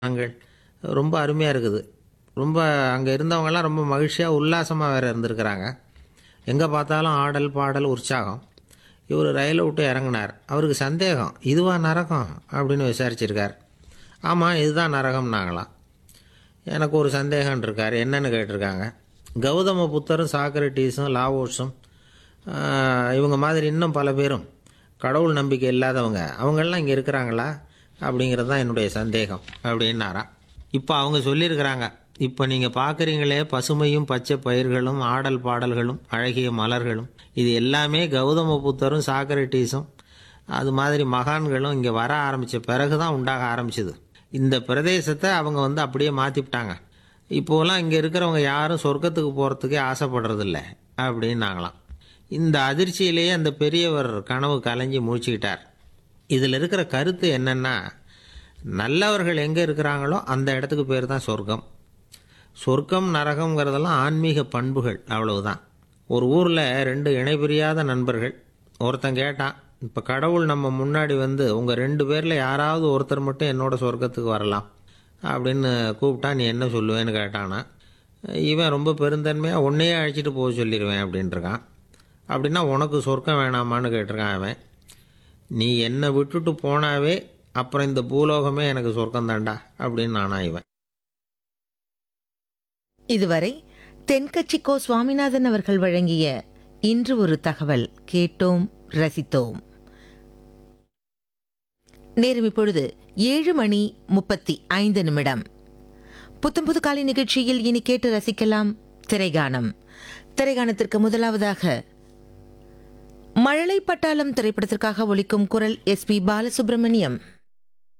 நாங்கள் ரொம்ப அருமையாக இருக்குது ரொம்ப அங்கே இருந்தவங்கெல்லாம் ரொம்ப மகிழ்ச்சியாக உல்லாசமாக வேறு இருந்திருக்கிறாங்க எங்கே பார்த்தாலும் ஆடல் பாடல் உற்சாகம் இவர் ரயிலை விட்டு இறங்குனார் அவருக்கு சந்தேகம் இதுவா நரகம் அப்படின்னு விசாரிச்சிருக்கார் ஆமாம் இதுதான் நரகம்னாங்களாம் எனக்கு ஒரு சந்தேகம் இருக்கார் என்னன்னு கேட்டிருக்காங்க கௌதம புத்தரும் சாக்ரட்டீஸும் லாவோஸும் ஆஹ், இவங்க மாதிரி இன்னும் பல பேரும் கடவுள் நம்பிக்கை இல்லாதவங்க அவங்கெல்லாம் இங்கே இருக்கிறாங்களா அப்படிங்கிறது தான் என்னுடைய சந்தேகம் அப்படின்னாராம் இப்போ அவங்க சொல்லியிருக்கிறாங்க இப்போ நீங்கள் பார்க்குறீங்களே பசுமையும் பச்சை பயிர்களும் ஆடல் பாடல்களும் அழகிய மலர்களும் இது எல்லாமே கௌதம புத்தரும் சாக்ரட்டீஸும் அது மாதிரி மகான்களும் இங்கே வர ஆரம்பித்த பிறகு தான் உண்டாக ஆரம்பிச்சது இந்த பிரதேசத்தை அவங்க வந்து அப்படியே மாற்றிவிட்டாங்க இப்போலாம் இங்கே இருக்கிறவங்க யாரும் சொர்க்கத்துக்கு போகிறதுக்கே ஆசைப்படுறதில்ல அப்படின்னாங்களாம் இந்த அதிர்ச்சியிலேயே அந்த பெரியவர் கனவு கலைஞ்சி முழிச்சுக்கிட்டார் இதில் இருக்கிற கருத்து என்னென்னா நல்லவர்கள் எங்கே இருக்கிறாங்களோ அந்த இடத்துக்கு பேர் தான் சொர்க்கம் சொர்க்கம் நரகம்ங்கிறதெல்லாம் ஆன்மீக பண்புகள் அவ்வளவுதான் ஒரு ஊரில் ரெண்டு இணைபிரியாத நண்பர்கள் ஒருத்தன் கேட்டான் இப்போ கடவுள் நம்ம முன்னாடி வந்து உங்கள் ரெண்டு பேரில் யாராவது ஒருத்தர் மட்டும் என்னோட சொர்க்கத்துக்கு வரலாம் அப்படின்னு கூப்பிட்டா நீ என்ன சொல்லுவேன்னு கேட்டானா இவன் ரொம்ப பெருந்தன்மையாக உன்னையே அழைச்சிட்டு போக சொல்லிடுவேன் அப்படின்ட்டுருக்கான் அப்படின்னா உனக்கு சொர்க்கம் வேணாமான்னு கேட்டிருக்கான் அவன் நீ என்னை விட்டுட்டு போனாவே அப்புறம் இந்த பூலோகமே எனக்கு சொர்க்கம் தாண்டா அப்படின்னு நானா இவன் இதுவரை தென்கட்சிக்கோ சுவாமிநாதன் அவர்கள் வழங்கிய இன்று ஒரு தகவல் கேட்டோம் ரசித்தோம் நேரம் இப்பொழுது ஏழு மணி முப்பத்தி ஐந்து நிமிடம் புத்தம் புது காலை நிகழ்ச்சியில் இனி கேட்டு ரசிக்கலாம் திரைகானம் திரைகானத்திற்கு முதலாவதாக மழலை பட்டாளம் திரைப்படத்திற்காக ஒலிக்கும் குரல் எஸ் பி பாலசுப்ரமணியம்